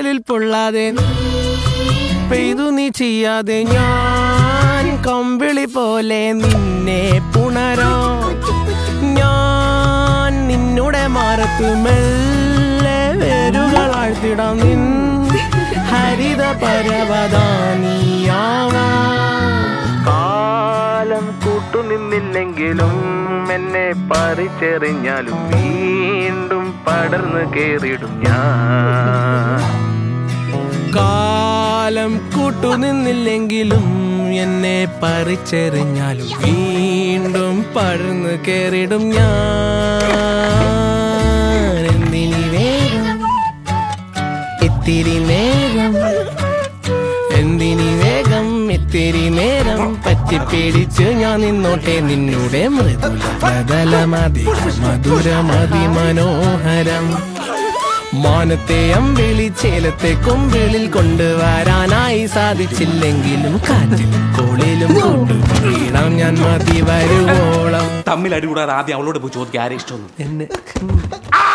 കവിളിൽ പൊള്ളാതെ പെയ്തു നീ ചെയ്യാതെ ഞാൻ കമ്പിളി പോലെ നിന്നെ പുണരോ ഞാൻ നിന്നുടെ മാറത്ത് മെല്ലെ വേരുകളാഴ്ത്തിടാം നിൻ ഹരിത പരവതാനിയാവാ കാലം കൂട്ടുനിന്നില്ലെങ്കിലും എന്നെ പറിച്ചെറിഞ്ഞാലും വീണ്ടും പടർന്നു കേറിടും ഞാൻ കാലം കൂട്ടുനിന്നില്ലെങ്കിലും എന്നെ പറിച്ചെറിഞ്ഞാലും വീണ്ടും പഴന്നു കേറിടും ഞാൻ എന്തിനി വേഗം ഇത്തിരി നേരം എന്തിനി വേഗം ഇത്തിരി നേരം പറ്റിപ്പിടിച്ച് ഞാൻ നിന്നോട്ടെ നിന്നുടെ മൃദുല ബദലമതി മധുരമതി മനോഹരം മാനത്തെ അമ്പിളി ചേലത്തെ കൊമ്പിളിൽ കൊണ്ടുവരാനായി സാധിച്ചില്ലെങ്കിലും കാറ്റിലും കോളിലും കൊണ്ടുവീണം ഞാൻ മതി വരുവോളം തമ്മിൽ അടി കൂടാതെ ആദ്യം അവളോട് പോയി ചോദിക്കുക ആരെ ഇഷ്ടമൊന്നും എന്നെ